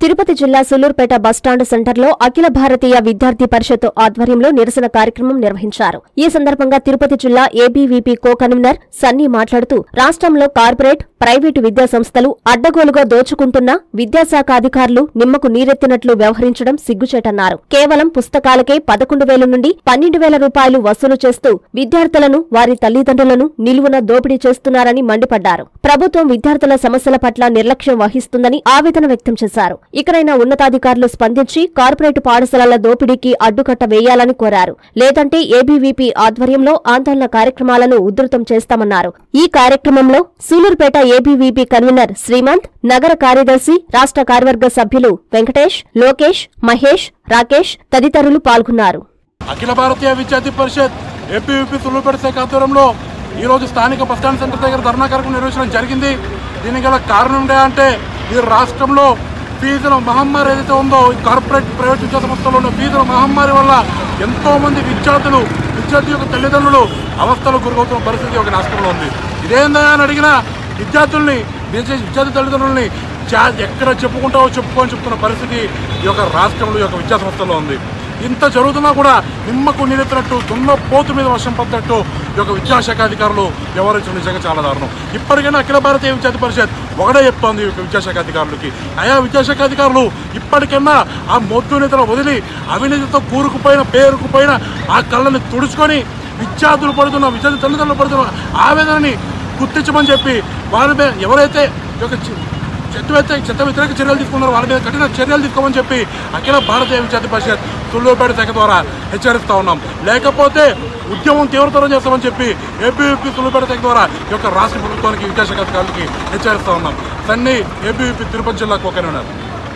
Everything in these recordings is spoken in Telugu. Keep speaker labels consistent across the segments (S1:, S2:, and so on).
S1: తిరుపతి జిల్లా సులూర్పేట బస్టాండ్ సెంటర్లో అఖిల భారతీయ విద్యార్థి పరిషత్ ఆధ్వర్యంలో నిరసన కార్యక్రమం నిర్వహించారు ఈ సందర్భంగా తిరుపతి జిల్లా ఏబీవీపీ కో కన్వీనర్ సన్నీ మాట్లాడుతూ రాష్ట్రంలో కార్పొరేట్ ప్రైవేటు విద్యా సంస్థలు అడ్డగోలుగా దోచుకుంటున్న విద్యాశాఖ అధికారులు నిమ్మకు నీరెత్తినట్లు వ్యవహరించడం సిగ్గుచేటన్నారు కేవలం పుస్తకాలకే పదకొండు వేల నుండి పన్నెండు వేల రూపాయలు వసూలు చేస్తూ విద్యార్థులను వారి తల్లిదండ్రులను నిలువున దోపిడీ చేస్తున్నారని మండిపడ్డారు ప్రభుత్వం విద్యార్థుల సమస్యల పట్ల నిర్లక్ష్యం వహిస్తుందని ఆవేదన వ్యక్తం చేశారు ఇకనైనా ఉన్నతాధికారులు స్పందించి కార్పొరేట్ పాఠశాలల దోపిడీకి అడ్డుకట్ట వేయాలని కోరారు లేదంటే ఏబీవీపీ ఆధ్వర్యంలో ఆందోళన కార్యక్రమాలను ఉధృతం చేస్తామన్నారు ఈ కార్యక్రమంలో సూలూరుపేట ఏబీవీపీ కన్వీనర్ శ్రీమంత్ నగర కార్యదర్శి రాష్ట్ర కార్యవర్గ సభ్యులు వెంకటేష్ లోకేష్ మహేష్ రాకేష్ తదితరులు పాల్గొన్నారు
S2: అఖిల భారతీయ విద్యార్థి పరిషత్ ఏపీయూపీ సులువుపేట శాఖ ఆధ్వర్యంలో ఈరోజు స్థానిక బస్టాండ్ సెంటర్ దగ్గర ధర్నా కార్యక్రమం నిర్వహించడం జరిగింది దీనికి గల కారణం ఏంటంటే అంటే ఈ రాష్ట్రంలో ఫీజుల మహమ్మారి ఏదైతే ఉందో ఈ కార్పొరేట్ ప్రైవేట్ విద్యా సంస్థల్లో ఉన్న ఫీజుల మహమ్మారి వల్ల ఎంతో మంది విద్యార్థులు విద్యార్థి యొక్క తల్లిదండ్రులు అవస్థలకు గురవుతున్న పరిస్థితి ఒక రాష్ట్రంలో ఉంది ఇదేందా అని అడిగినా విద్యార్థుల్ని విద్య- విద్యార్థి తల్లిదండ్రుల్ని చా ఎక్కడ చెప్పుకుంటావో చెప్పుకోని చెప్తున్న పరిస్థితి ఈ యొక్క రాష్ట్రంలో ఈ యొక్క విద్యా సంస్థల్లో ఉంది ఇంత జరుగుతున్నా కూడా నిమ్మకు నీరెత్తినట్టు దున్న పోతు మీద వర్షం పడ్డట్టు ఈ యొక్క విద్యాశాఖ అధికారులు వ్యవహరించడం నిజంగా చాలా దారుణం ఇప్పటికైనా అఖిల భారతీయ విద్యార్థి పరిషత్ ఒకటే చెప్తోంది ఈ యొక్క విద్యాశాఖ అధికారులకి ఆయా విద్యాశాఖ అధికారులు ఇప్పటికైనా ఆ మొద్దు నేతలు వదిలి అవినీతితో కూరుకుపోయిన పేరుకుపోయిన ఆ కళ్ళని తుడుచుకొని విద్యార్థులు పడుతున్న విద్యార్థి తల్లిదండ్రులు పడుతున్న ఆవేదనని గుర్తించమని చెప్పి వారి మీద ఎవరైతే ఈ యొక్క చి- చెత్త వ్యతిరేక చెత్త వ్యతిరేక చర్యలు తీసుకున్నారో వాళ్ళ మీద కఠిన చర్యలు తీసుకోమని చెప్పి అఖిల భారతీయ విద్యార్థి పరిషత్ తుళ్ళూరుపేట శాఖ ద్వారా హెచ్చరిస్తా ఉన్నాం లేకపోతే ఉద్యమం తీవ్రతరం చేస్తామని చెప్పి ఏపీయూపీ తుళ్ళూరుపేట శాఖ ద్వారా ఈ యొక్క రాష్ట్ర ప్రభుత్వానికి విద్యాశాఖ అధికారులకి హెచ్చరిస్తా ఉన్నాం సన్నీ ఏపీయూపీ తిరుపతి జిల్లాకు ఒకనే ఉన్నారు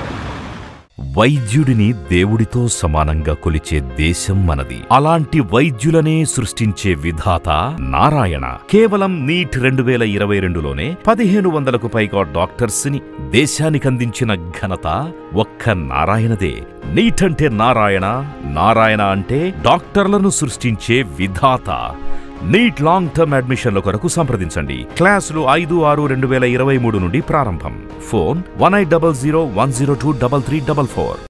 S3: వైద్యుడిని దేవుడితో సమానంగా కొలిచే దేశం మనది అలాంటి వైద్యులనే సృష్టించే విధాత నారాయణ కేవలం నీట్ రెండు వేల ఇరవై రెండులోనే పదిహేను వందలకు పైగా డాక్టర్స్ ని దేశానికందించిన ఘనత ఒక్క నారాయణదే నీట్ అంటే నారాయణ నారాయణ అంటే డాక్టర్లను సృష్టించే విధాత నీట్ లాంగ్ టర్మ్ అడ్మిషన్ల కొరకు సంప్రదించండి క్లాసులు ఐదు ఆరు రెండు వేల ఇరవై మూడు నుండి ప్రారంభం phone one eight double zero one zero two double three double four